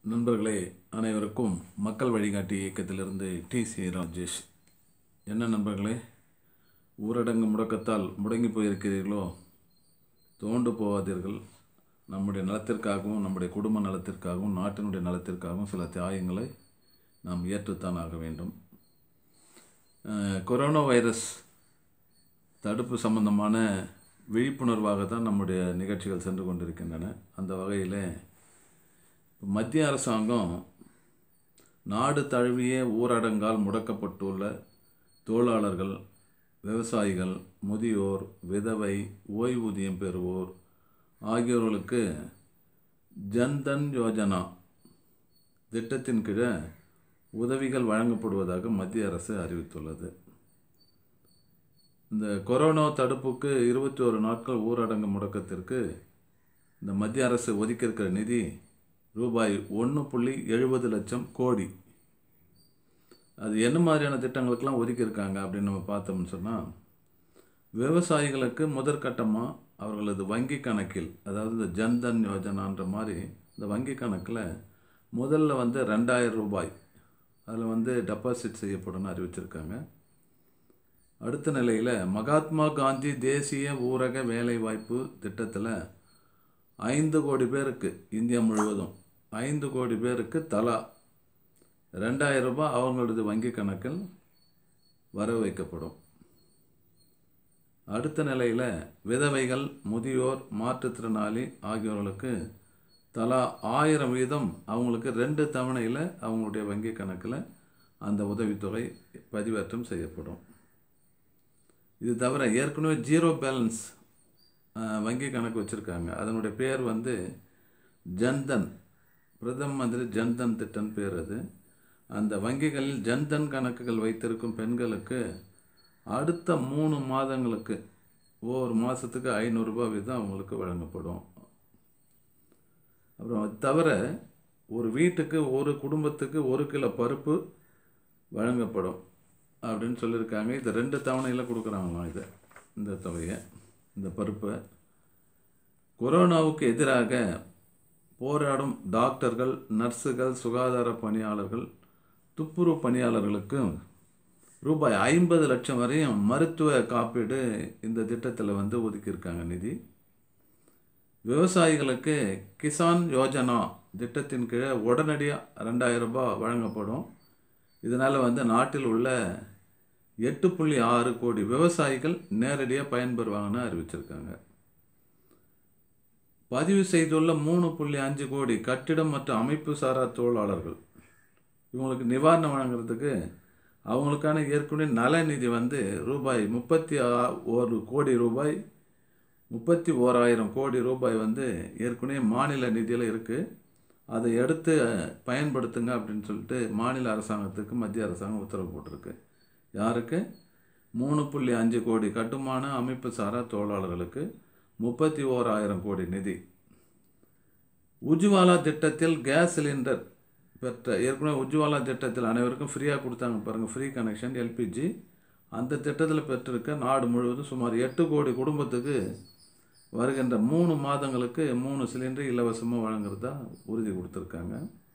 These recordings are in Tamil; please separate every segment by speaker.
Speaker 1: நண்பர்களே அனைவருக்கும் மக்கள் வழிகாட்டி இயக்கத்திலிருந்து டி சி ராஜேஷ் என்ன நண்பர்களே ஊரடங்கு முடக்கத்தால் முடங்கி போயிருக்கிறீர்களோ தோண்டு போகாதீர்கள் நம்முடைய நலத்திற்காகவும் நம்முடைய குடும்ப நலத்திற்காகவும் நாட்டினுடைய நலத்திற்காகவும் சில தியாகங்களை நாம் ஏற்றுத்தான் ஆக வேண்டும் அஹ், கொரோனா வைரஸ் தடுப்பு சம்பந்தமான விழிப்புணர்வாக தான் நம்முடைய நிகழ்ச்சிகள் சென்று கொண்டிருக்கின்றன அந்த வகையில் மத்திய அரசாங்கம் நாடு தழுவிய ஊரடங்கால் முடக்கப்பட்டுள்ள தொழிலாளர்கள் விவசாயிகள் முதியோர் விதவை ஓய்வூதியம் பெறுவோர் ஆகியோர்களுக்கு ஜன்தன் யோஜனா திட்டத்தின் கீழே உதவிகள் வழங்கப்படுவதாக மத்திய அரசு அறிவித்துள்ளது இந்த கொரோனா தடுப்புக்கு இருபத்தி ஒரு நாட்கள் ஊரடங்கு முடக்கத்திற்கு இந்த மத்திய அரசு ஒதுக்கியிருக்கிற நிதி ரூபாய் ஒன்று புள்ளி எழுபது லட்சம் கோடி அது என்ன மாதிரியான திட்டங்களுக்கெல்லாம் ஒதுக்கியிருக்காங்க அப்படின்னு நம்ம பார்த்தோம்னு சொன்னால் விவசாயிகளுக்கு முதற்கட்டமாக அவர்களது வங்கி கணக்கில் அதாவது இந்த ஜன்தன் யோஜனான்ற மாதிரி இந்த வங்கி கணக்கில் முதல்ல வந்து ரெண்டாயிரம் ரூபாய் அதில் வந்து டெபாசிட் செய்யப்படும்னு அறிவிச்சிருக்காங்க அடுத்த நிலையில் மகாத்மா காந்தி தேசிய ஊரக வேலைவாய்ப்பு திட்டத்தில் ஐந்து கோடி பேருக்கு இந்தியா முழுவதும் ஐந்து கோடி பேருக்கு தலா ரெண்டாயிரம் ரூபாய் அவங்களது வங்கி கணக்கில் வர வைக்கப்படும் அடுத்த நிலையில் விதவைகள் முதியோர் மாற்றுத்திறனாளி ஆகியோர்களுக்கு தலா ஆயிரம் வீதம் அவங்களுக்கு ரெண்டு தவணையில் அவங்களுடைய வங்கி கணக்கில் அந்த உதவித்தொகை பதிவேற்றம் செய்யப்படும் இது தவிர ஏற்கனவே ஜீரோ பேலன்ஸ் அஹ், வங்கி கணக்கு வச்சுருக்காங்க அதனுடைய பேர் வந்து ஜன்தன் பிரதம மந்திரி ஜன்தன் திட்டம் பேர் அது அந்த வங்கிகளில் ஜன்தன் கணக்குகள் வைத்திருக்கும் பெண்களுக்கு அடுத்த மூணு மாதங்களுக்கு ஒவ்வொரு மாதத்துக்கு ஐநூறுரூபா வீதம் அவங்களுக்கு வழங்கப்படும் அப்புறம் அது தவிர ஒரு வீட்டுக்கு ஒரு குடும்பத்துக்கு ஒரு கிலோ பருப்பு வழங்கப்படும் அப்படின்னு சொல்லியிருக்காங்க இது ரெண்டு தவணையில் கொடுக்குறாங்களாம் இது இந்த தொகையை இந்த பருப்பை கொரோனாவுக்கு எதிராக போராடும் டாக்டர்கள் நர்ஸுகள் சுகாதார பணியாளர்கள் துப்புரவு பணியாளர்களுக்கும் ரூபாய் ஐம்பது லட்சம் வரையும் மருத்துவ காப்பீடு இந்த திட்டத்தில் வந்து ஒதுக்கியிருக்காங்க நிதி விவசாயிகளுக்கு கிசான் யோஜனா திட்டத்தின் கீழே உடனடியாக ரெண்டாயிரம் ரூபாய் வழங்கப்படும் இதனால் வந்து நாட்டில் உள்ள எட்டு புள்ளி ஆறு கோடி விவசாயிகள் நேரடியாக பயன்பெறுவாங்கன்னு அறிவிச்சிருக்காங்க பதிவு செய்துள்ள மூணு புள்ளி அஞ்சு கோடி கட்டிடம் மற்றும் அமைப்பு சாரா தொழிலாளர்கள் இவங்களுக்கு நிவாரணம் வழங்குறதுக்கு அவங்களுக்கான ஏற்கனவே நல நிதி வந்து ரூபாய் முப்பத்தி ஆ- ஒரு கோடி ரூபாய் முப்பத்தி ஓராயிரம் கோடி ரூபாய் வந்து ஏற்கனவே மாநில நிதியில் இருக்குது அதை எடுத்து பயன்படுத்துங்க அப்படின்னு சொல்லிட்டு மாநில அரசாங்கத்துக்கு மத்திய அரசாங்கம் உத்தரவு போட்டிருக்கு யாருக்கு மூணு புள்ளி அஞ்சு கோடி கட்டுமான அமைப்பு சாரா தொழிலாளர்களுக்கு முப்பத்தி ஓராயிரம் கோடி நிதி உஜ்வாலா திட்டத்தில் கேஸ் சிலிண்டர் பெற்ற ஏற்கனவே உஜ்வாலா திட்டத்தில் அனைவருக்கும் ஃப்ரீயாக கொடுத்தாங்க பாருங்கள் ஃப்ரீ கனெக்ஷன் எல்பிஜி அந்த திட்டத்தில் பெற்றிருக்க நாடு முழுவதும் சுமார் எட்டு கோடி குடும்பத்துக்கு வருகின்ற மூணு மாதங்களுக்கு மூணு சிலிண்டர் இலவசமாக வழங்குறதா உறுதி கொடுத்துருக்காங்க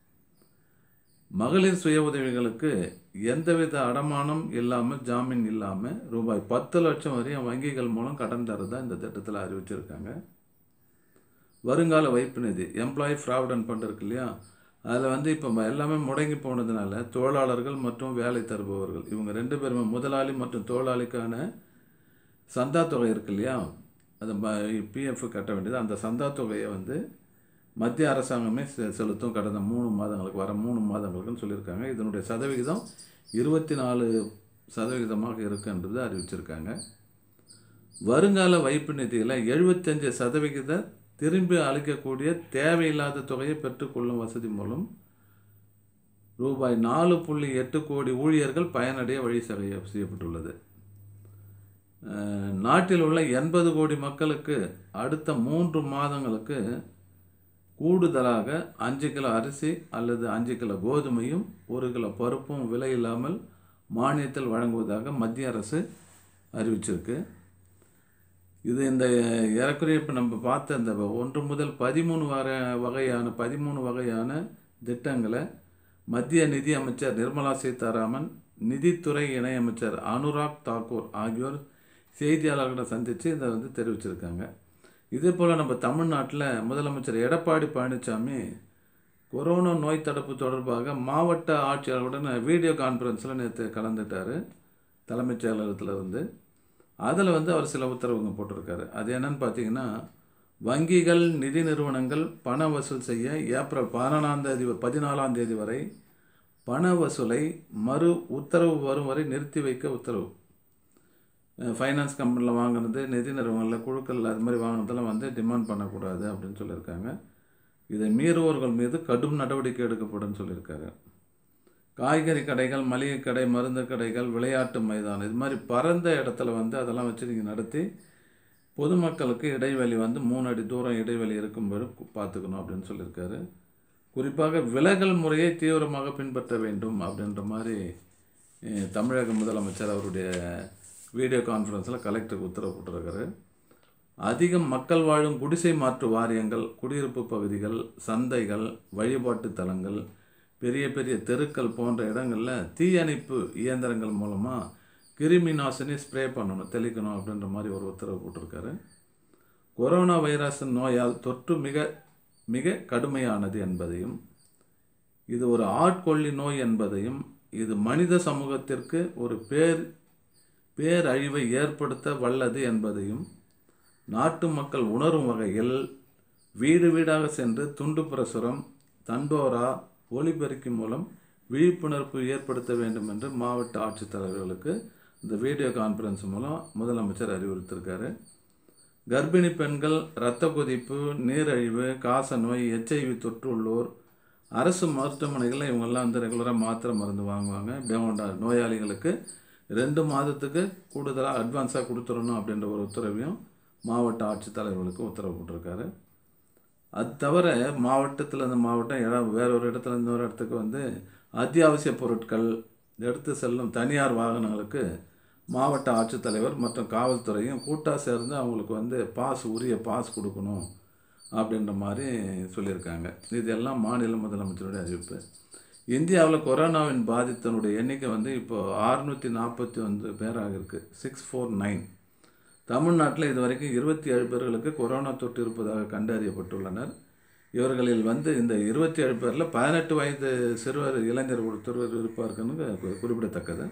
Speaker 1: மகளிர் சுய உதவிகளுக்கு எந்தவித அடமானம் இல்லாமல் ஜாமீன் இல்லாமல் ரூபாய் பத்து லட்சம் வரையும் வங்கிகள் மூலம் கடன் தரதா இந்த திட்டத்தில் அறிவிச்சிருக்காங்க வருங்கால வைப்பு நிதி எம்ப்ளாயி ப்ராவிடன்ட் ஃபண்ட் இருக்கு இல்லையா அதில் வந்து இப்போ எல்லாமே முடங்கி போனதுனால தொழிலாளர்கள் மற்றும் வேலை தருபவர்கள் இவங்க ரெண்டு பேருமே முதலாளி மற்றும் தொழிலாளிக்கான சந்தா தொகை இருக்கு இல்லையா அது பிஎஃப் கட்ட வேண்டியது அந்த சந்தா தொகையை வந்து மத்திய அரசாங்கமே செ- செலுத்தும் கடந்த மூணு மாதங்களுக்கு வர மூணு மாதங்களுக்குன்னு சொல்லியிருக்காங்க இதனுடைய சதவிகிதம் இருபத்தி நாலு சதவிகிதமாக இருக்குன்றது அறிவிச்சிருக்காங்க வருங்கால வைப்பு நிதியில் எழுபத்தஞ்சு சதவிகித திரும்பி அளிக்கக்கூடிய தேவையில்லாத தொகையை பெற்றுக்கொள்ளும் வசதி மூலம் ரூபாய் நாலு புள்ளி எட்டு கோடி ஊழியர்கள் பயனடைய வழி செய்ய செய்யப்பட்டுள்ளது அஹ், நாட்டில் உள்ள எண்பது கோடி மக்களுக்கு அடுத்த மூன்று மாதங்களுக்கு கூடுதலாக அஞ்சு கிலோ அரிசி அல்லது அஞ்சு கிலோ கோதுமையும் ஒரு கிலோ பருப்பும் விலை இல்லாமல் மானியத்தில் வழங்குவதாக மத்திய அரசு அறிவிச்சிருக்கு இது இந்த ஏறக்குறைய இப்போ நம்ம பார்த்த இந்த ஒன்று முதல் பதிமூணு வர வகையான பதிமூணு வகையான திட்டங்களை மத்திய நிதி அமைச்சர் நிர்மலா சீதாராமன் நிதித்துறை இணையமைச்சர் அனுராக் தாக்கூர் ஆகியோர் செய்தியாளர்களை சந்தித்து இதை வந்து தெரிவிச்சிருக்காங்க இதே போல் நம்ம தமிழ்நாட்டில் முதலமைச்சர் எடப்பாடி பழனிசாமி கொரோனா நோய் தடுப்பு தொடர்பாக மாவட்ட ஆட்சியாளருடன் வீடியோ கான்ஃபரன்ஸில் நேற்று கலந்துட்டார் தலைமைச் செயலகத்தில் இருந்து அதில் வந்து அவர் சில உத்தரவுங்க போட்டிருக்காரு அது என்னன்னு பார்த்தீங்கன்னா வங்கிகள் நிதி நிறுவனங்கள் பண வசூல் செய்ய ஏப்ரல் பதினாலாம் தேதி பதினாலாம் தேதி வரை பண வசூலை மறு உத்தரவு வரும் வரை நிறுத்தி வைக்க உத்தரவு ஃபைனான்ஸ் கம்பெனியில் வாங்கினது நிதி நிறுவனங்களில் குழுக்கள் அது மாதிரி வாங்கினதெல்லாம் வந்து டிமாண்ட் பண்ணக்கூடாது அப்படின்னு சொல்லியிருக்காங்க இதை மீறுவோர்கள் மீது கடும் நடவடிக்கை எடுக்கப்படும் சொல்லியிருக்காரு காய்கறி கடைகள் மளிகை கடை மருந்து கடைகள் விளையாட்டு மைதானம் இது மாதிரி பரந்த இடத்துல வந்து அதெல்லாம் வச்சு நீங்கள் நடத்தி பொதுமக்களுக்கு இடைவெளி வந்து மூணு அடி தூரம் இடைவெளி இருக்கும்போது பார்த்துக்கணும் அப்படின்னு சொல்லியிருக்காரு குறிப்பாக விலகல் முறையை தீவிரமாக பின்பற்ற வேண்டும் அப்படின்ற மாதிரி அஹ், தமிழக முதலமைச்சர் அவருடைய வீடியோ கான்ஃபரன்ஸில் கலெக்டருக்கு உத்தரவு போட்டிருக்காரு அதிகம் மக்கள் வாழும் குடிசை மாற்று வாரியங்கள் குடியிருப்பு பகுதிகள் சந்தைகள் வழிபாட்டு தலங்கள் பெரிய பெரிய தெருக்கள் போன்ற இடங்களில் தீயணைப்பு இயந்திரங்கள் மூலமாக கிருமி நாசினி ஸ்ப்ரே பண்ணணும் தெளிக்கணும் அப்படின்ற மாதிரி ஒரு உத்தரவு போட்டிருக்காரு கொரோனா வைரஸ் நோயால் தொற்று மிக மிக கடுமையானது என்பதையும் இது ஒரு ஆட்கொள்ளி நோய் என்பதையும் இது மனித சமூகத்திற்கு ஒரு பேர் பேரழிவை ஏற்படுத்த வல்லது என்பதையும் நாட்டு மக்கள் உணரும் வகையில் வீடு வீடாக சென்று துண்டு பிரசுரம் தண்டோரா ஒலிபெருக்கி மூலம் விழிப்புணர்வு ஏற்படுத்த வேண்டும் என்று மாவட்ட ஆட்சித்தலைவர்களுக்கு இந்த வீடியோ கான்ஃபரன்ஸ் மூலம் முதலமைச்சர் அறிவுறுத்திருக்காரு கர்ப்பிணி பெண்கள் இரத்த கொதிப்பு நீரழிவு காசநோய் எச்ஐவி தொற்று உள்ளோர் அரசு மருத்துவமனைகளில் இவங்கெல்லாம் வந்து ரெகுலராக மாத்திரை மருந்து வாங்குவாங்க இப்படி அவங்க நோயாளிகளுக்கு ரெண்டு மாதத்துக்கு கூடுதலாக அட்வான்ஸாக கொடுத்துடணும் அப்படின்ற ஒரு உத்தரவையும் மாவட்ட ஆட்சித்தலைவர்களுக்கு உத்தரவு போட்டிருக்காரு அது தவிர மாவட்டத்தில் இந்த மாவட்டம் இடம் வேற ஒரு இடத்துல இன்னொரு இடத்துக்கு வந்து அத்தியாவசிய பொருட்கள் எடுத்து செல்லும் தனியார் வாகனங்களுக்கு மாவட்ட ஆட்சித்தலைவர் மற்றும் காவல்துறையும் கூட்டாக சேர்ந்து அவங்களுக்கு வந்து பாஸ் உரிய பாஸ் கொடுக்கணும் அப்படின்ற மாதிரி சொல்லியிருக்காங்க இதெல்லாம் மாநில முதலமைச்சருடைய அறிவிப்பு இந்தியாவில் கொரோனாவின் பாதித்தனுடைய எண்ணிக்கை வந்து இப்போ அறுநூற்றி நாற்பத்தி ஒன்று பேராக இருக்குது சிக்ஸ் ஃபோர் நைன் தமிழ்நாட்டில் இதுவரைக்கும் இருபத்தி ஏழு பேர்களுக்கு கொரோனா தொற்று இருப்பதாக கண்டறியப்பட்டுள்ளனர் இவர்களில் வந்து இந்த இருபத்தி ஏழு பேரில் பதினெட்டு வயது சிறுவர் இளைஞர் ஒருத்தர் இருப்பாருக்குன்னு கு- குறிப்பிடத்தக்கது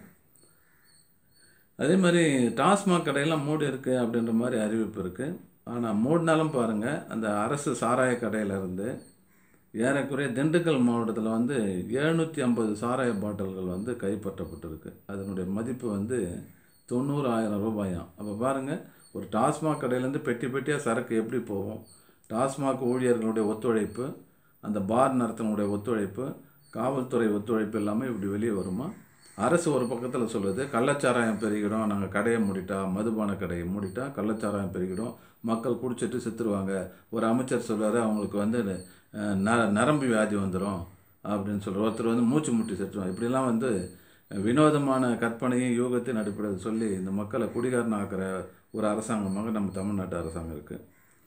Speaker 1: அதே மாதிரி டாஸ்மாக் கடையெல்லாம் மூடி இருக்கு அப்படின்ற மாதிரி அறிவிப்பு இருக்குது ஆனால் மூடினாலும் பாருங்கள் அந்த அரசு சாராய கடையிலேருந்து ஏறக்குறைய திண்டுக்கல் மாவட்டத்தில் வந்து எழுநூற்றி ஐம்பது சாராய பாட்டில்கள் வந்து கைப்பற்றப்பட்டிருக்கு அதனுடைய மதிப்பு வந்து தொண்ணூறு ஆயிரம் ரூபாயாம் அப்போ பாருங்கள் ஒரு டாஸ்மாக் கடையிலேருந்து பெட்டி பெட்டியாக சரக்கு எப்படி போகும் டாஸ்மாக் ஊழியர்களுடைய ஒத்துழைப்பு அந்த பார் நடத்தினுடைய ஒத்துழைப்பு காவல்துறை ஒத்துழைப்பு எல்லாமே இப்படி வெளியே வருமா அரசு ஒரு பக்கத்தில் சொல்லுது கள்ளச்சாராயம் பெருகிடும் நாங்கள் கடையை மூடிட்டா மதுபான கடையை மூடிட்டா கள்ளச்சாராயம் பெருகிடும் மக்கள் குடிச்சிட்டு செத்துருவாங்க ஒரு அமைச்சர் சொல்றாரு அவங்களுக்கு வந்து அஹ், ந நரம்பு வியாதி வந்துடும் அப்படின்னு சொல்கிறார் ஒருத்தர் வந்து மூச்சு முட்டி செத்துருவாங்க இப்படிலாம் வந்து வினோதமான கற்பனையும் யூகத்தையும் அடிப்படையில் சொல்லி இந்த மக்களை குடிகாரன் ஆக்கிற ஒரு அரசாங்கமாக நம்ம தமிழ்நாட்டு அரசாங்கம் இருக்குது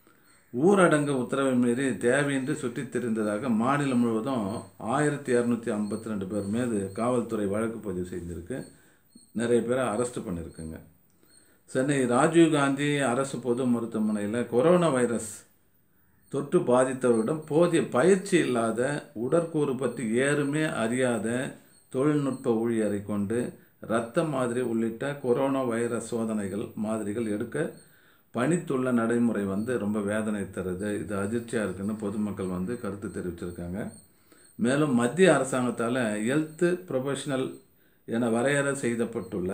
Speaker 1: ஊரடங்கு உத்தரவை மீறி தேவையின்றி சுற்றித் திரிந்ததாக மாநிலம் முழுவதும் ஆயிரத்தி இரநூத்தி ஐம்பத்தி ரெண்டு பேர் மீது காவல்துறை வழக்கு பதிவு செய்திருக்கு நிறைய பேரை அரெஸ்ட் பண்ணியிருக்குங்க சென்னை ராஜீவ்காந்தி அரசு பொது மருத்துவமனையில் கொரோனா வைரஸ் தொற்று பாதித்தவரிடம் போதிய பயிற்சி இல்லாத உடற்கூறு பற்றி ஏறுமே அறியாத தொழில்நுட்ப ஊழியரை கொண்டு இரத்த மாதிரி உள்ளிட்ட கொரோனா வைரஸ் சோதனைகள் மாதிரிகள் எடுக்க பணித்துள்ள நடைமுறை வந்து ரொம்ப வேதனை தருது இது அதிர்ச்சியாக இருக்குன்னு பொதுமக்கள் வந்து கருத்து தெரிவிச்சிருக்காங்க மேலும் மத்திய அரசாங்கத்தால் ஹெல்த் ப்ரொஃபஷனல் என வரையறை செய்யப்பட்டுள்ள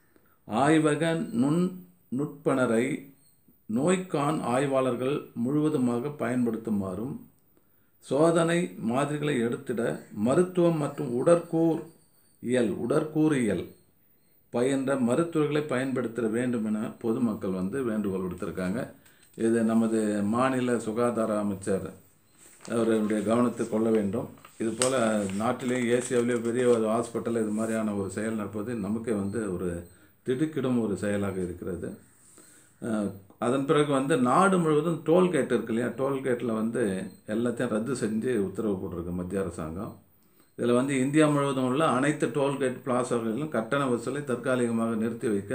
Speaker 1: ஆய்வக நுண் நுட்பணரை நோய்க்கான் ஆய்வாளர்கள் முழுவதுமாக பயன்படுத்துமாறும் சோதனை மாதிரிகளை எடுத்திட மருத்துவம் மற்றும் உடற்கூர் இயல் உடற்கூறியல் பயின்ற மருத்துவர்களை பயன்படுத்த வேண்டும் என பொதுமக்கள் வந்து வேண்டுகோள் விடுத்திருக்காங்க இது நமது மாநில சுகாதார அமைச்சர் அவருடைய கவனத்துக்கு கொள்ள வேண்டும் இது போல் நாட்டிலே ஏசியாவிலேயே பெரிய ஒரு ஹாஸ்பிட்டல் இது மாதிரியான ஒரு செயல் நடப்பது நமக்கே வந்து ஒரு திடுக்கிடும் ஒரு செயலாக இருக்கிறது அஹ், அதன் பிறகு வந்து நாடு முழுவதும் டோல்கேட் இருக்கு இல்லையா டோல்கேட்டில் வந்து எல்லாத்தையும் ரத்து செஞ்சு உத்தரவு போட்டிருக்கு மத்திய அரசாங்கம் இதில் வந்து இந்தியா முழுவதும் உள்ள அனைத்து டோல்கேட் பிளாசாக்களிலும் கட்டண வசூலை தற்காலிகமாக நிறுத்தி வைக்க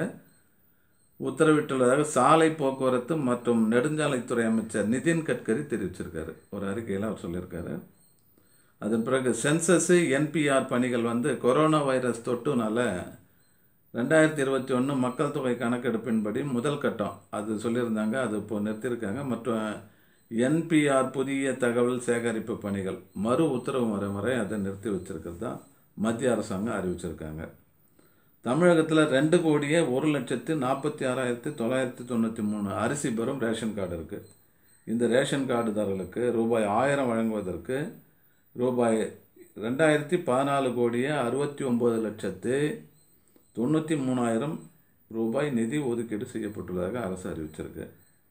Speaker 1: உத்தரவிட்டுள்ளதாக சாலை போக்குவரத்து மற்றும் நெடுஞ்சாலைத்துறை அமைச்சர் நிதின் கட்கரி தெரிவிச்சிருக்காரு ஒரு அறிக்கையில் அவர் சொல்லியிருக்காரு அதன் பிறகு சென்சஸ் என்பிஆர் பணிகள் வந்து கொரோனா வைரஸ் தொட்டுனால ரெண்டாயிரத்தி இருபத்தி ஒன்று மக்கள் தொகை கணக்கெடுப்பின்படி முதல் கட்டம் அது சொல்லியிருந்தாங்க அது இப்போ நிறுத்தியிருக்காங்க மற்றும் என்பிஆர் புதிய தகவல் சேகரிப்பு பணிகள் மறு உத்தரவு முறை முறை அதை நிறுத்தி வச்சிருக்கிறது தான் மத்திய அரசாங்கம் அறிவிச்சிருக்காங்க தமிழகத்தில் ரெண்டு கோடியே ஒரு லட்சத்து நாற்பத்தி ஆறாயிரத்தி தொள்ளாயிரத்தி தொண்ணூற்றி மூணு அரிசி பெறும் ரேஷன் கார்டு இருக்குது இந்த ரேஷன் கார்டுதாரர்களுக்கு ரூபாய் ஆயிரம் வழங்குவதற்கு ரூபாய் ரெண்டாயிரத்தி பதினாலு கோடியே அறுபத்தி ஒம்பது லட்சத்து தொண்ணூற்றி மூணாயிரம் ரூபாய் நிதி ஒதுக்கீடு செய்யப்பட்டுள்ளதாக அரசு அறிவிச்சிருக்கு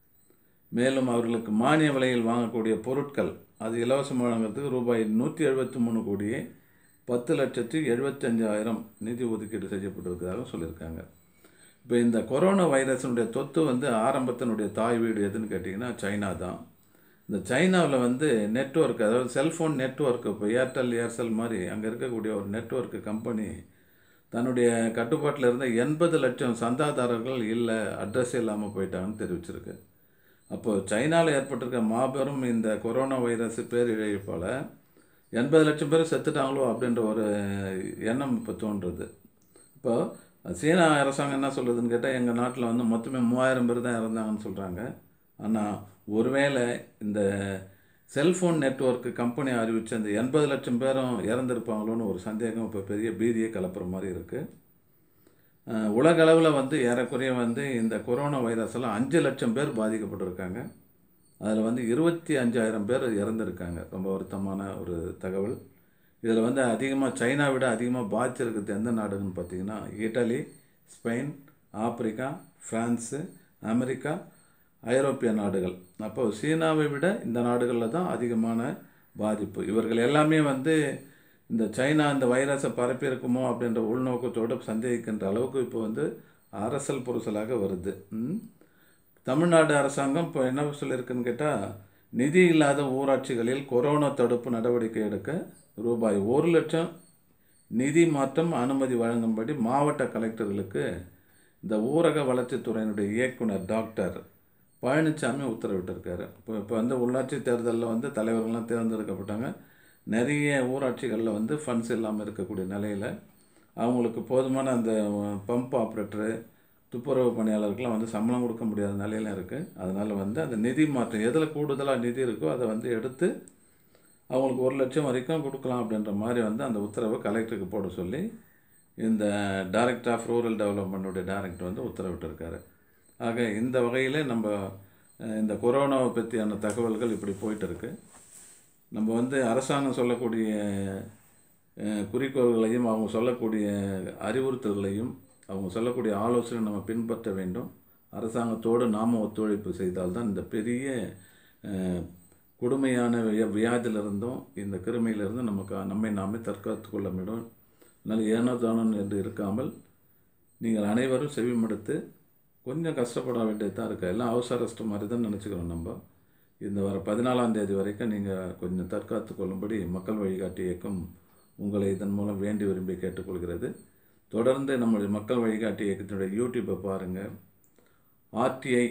Speaker 1: மேலும் அவர்களுக்கு மானிய விலையில் வாங்கக்கூடிய பொருட்கள் அது இலவசம் வழங்குறதுக்கு ரூபாய் நூற்றி எழுபத்தி மூணு கோடியே பத்து லட்சத்து எழுபத்தஞ்சாயிரம் நிதி ஒதுக்கீடு செய்யப்பட்டிருக்கிறதாக சொல்லியிருக்காங்க இப்போ இந்த கொரோனா வைரஸினுடைய தொத்து வந்து ஆரம்பத்தினுடைய தாய் வீடு எதுன்னு கேட்டிங்கன்னா சைனா தான் இந்த சைனாவில் வந்து நெட்வொர்க் அதாவது செல்ஃபோன் நெட்வொர்க் இப்போ ஏர்டெல் ஏர்செல் மாதிரி அங்கே இருக்கக்கூடிய ஒரு நெட்வொர்க் கம்பெனி தன்னுடைய கட்டுப்பாட்டில் இருந்த எண்பது லட்சம் சந்தாதாரர்கள் இல்லை அட்ரஸ் இல்லாமல் போயிட்டாங்கன்னு தெரிவிச்சிருக்கு அப்போது சைனாவில் ஏற்பட்டிருக்க மாபெரும் இந்த கொரோனா வைரஸ் பேரிழப்பால் எண்பது லட்சம் பேர் செத்துட்டாங்களோ அப்படின்ற ஒரு எண்ணம் இப்போ தோன்றுறது இப்போ சீனா அரசாங்கம் என்ன சொல்லுதுன்னு கேட்டால் எங்கள் நாட்டில் வந்து மொத்தமே மூவாயிரம் பேர் தான் இறந்தாங்கன்னு சொல்கிறாங்க ஆனால் ஒருவேளை இந்த செல்ஃபோன் நெட்வொர்க் கம்பெனி அறிவித்த அந்த எண்பது லட்சம் பேரும் இறந்துருப்பாங்களோன்னு ஒரு சந்தேகம் இப்போ பெரிய பீதியை கலப்புற மாதிரி இருக்குது அஹ் உலக அளவில் வந்து ஏறக்குறைய வந்து இந்த கொரோனா வைரஸால் அஞ்சு லட்சம் பேர் பாதிக்கப்பட்டிருக்காங்க அதில் வந்து இருபத்தி அஞ்சாயிரம் பேர் இறந்துருக்காங்க ரொம்ப வருத்தமான ஒரு தகவல் இதில் வந்து அதிகமாக சைனா விட அதிகமாக பாதிச்சிருக்கிறது எந்த நாடுன்னு பார்த்தீங்கன்னா Italy Spain Africa France America ஐரோப்பிய நாடுகள் அப்போ சீனாவை விட இந்த நாடுகளில் தான் அதிகமான பாதிப்பு இவர்கள் எல்லாமே வந்து இந்த சைனா இந்த வைரஸை பரப்பியிருக்குமோ அப்படின்ற உள்நோக்கத்தோடு சந்தேகிக்கின்ற அளவுக்கு இப்போ வந்து அரசல் புரசலாக வருது ம். தமிழ்நாடு அரசாங்கம் இப்போ என்ன சொல்லியிருக்குன்னு கேட்டால் நிதி இல்லாத ஊராட்சிகளில் கொரோனா தடுப்பு நடவடிக்கை எடுக்க ரூபாய் ஒரு லட்சம் நிதி மாற்றம் அனுமதி வழங்கும்படி மாவட்ட கலெக்டர்களுக்கு இந்த ஊரக வளர்ச்சித்துறையினுடைய இயக்குனர் டாக்டர் பழனிசாமி உத்தரவிட்டிருக்காரு இப்போ இப்போ வந்து உள்ளாட்சி தேர்தலில் வந்து தலைவர்கள்லாம் தேர்ந்தெடுக்கப்பட்டாங்க நிறைய ஊராட்சிகளில் வந்து ஃபண்ட்ஸ் இல்லாமல் இருக்கக்கூடிய நிலையில் அவங்களுக்கு போதுமான அந்த பம்ப் ஆப்ரேட்டரு துப்புரவு பணியாளருக்கெல்லாம் வந்து சம்பளம் கொடுக்க முடியாத நிலையில இருக்குது அதனால் வந்து அந்த நிதி மாற்றம் எதில் கூடுதலாக நிதி இருக்கோ அதை வந்து எடுத்து அவங்களுக்கு ஒரு லட்சம் வரைக்கும் கொடுக்கலாம் அப்படின்ற மாதிரி வந்து அந்த உத்தரவை கலெக்டருக்கு போட சொல்லி இந்த டைரக்டர் ஆஃப் ரூரல் டெவலப்மெண்ட்டுடைய டைரக்டர் வந்து உத்தரவிட்டிருக்காரு ஆக இந்த வகையில் நம்ம அஹ், இந்த கொரோனாவை பற்றியான தகவல்கள் இப்படி போயிட்டு இருக்கு நம்ம வந்து அரசாங்கம் சொல்லக்கூடிய அஹ், குறிக்கோள்களையும் அவங்க சொல்லக்கூடிய அறிவுறுத்தல்களையும் அவங்க சொல்லக்கூடிய ஆலோசனை நம்ம பின்பற்ற வேண்டும் அரசாங்கத்தோடு நாம் ஒத்துழைப்பு செய்தால்தான் இந்த பெரிய அஹ், கொடுமையான வியா வியாதியிலிருந்தும் இந்த கிருமியிலிருந்தும் நமக்கு நம்மை நாமே தற்காத்து கொள்ள முடியும் அதனால் ஏனோ தானோ என்று இருக்காமல் நீங்கள் அனைவரும் செவிமடுத்து கொஞ்சம் கஷ்டப்பட வேண்டியது தான் இருக்குது எல்லாம் அவசரஸ்ட் மாதிரி தான் நினச்சிக்கிறோம் நம்ம இந்த வர பதினாலாம் தேதி வரைக்கும் நீங்கள் கொஞ்சம் தற்காத்து கொள்ளும்படி மக்கள் வழிகாட்டி இயக்கம் உங்களை இதன் மூலம் வேண்டி விரும்பி கேட்டுக்கொள்கிறது தொடர்ந்து நம்முடைய மக்கள் வழிகாட்டி இயக்கத்தினுடைய யூடியூப்பை பாருங்கள் ஆர்டிஐ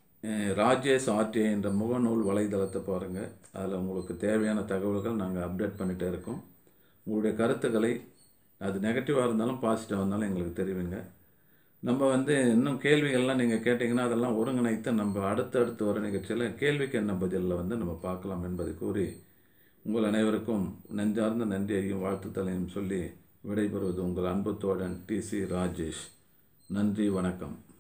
Speaker 1: ராஜேஷ் ஆர்டிஐ என்ற முகநூல் வலைதளத்தை பாருங்கள் அதில் உங்களுக்கு தேவையான தகவல்கள் நாங்கள் அப்டேட் பண்ணிகிட்டே இருக்கோம் உங்களுடைய கருத்துக்களை அது நெகட்டிவாக இருந்தாலும் பாசிட்டிவாக இருந்தாலும் எங்களுக்கு தெரிவிங்க நம்ம வந்து இன்னும் கேள்விகள்லாம் நீங்கள் கேட்டிங்கன்னா அதெல்லாம் ஒருங்கிணைத்து நம்ம அடுத்தடுத்து வர நிகழ்ச்சியில் கேள்விக்கு என்ன பதிலில் வந்து நம்ம பார்க்கலாம் என்பதை கூறி உங்கள் அனைவருக்கும் நெஞ்சார்ந்த நன்றியையும் வாழ்த்துத்தலையும் சொல்லி விடைபெறுவது உங்கள் அன்பு தோழன் டி சி ராஜேஷ் நன்றி வணக்கம்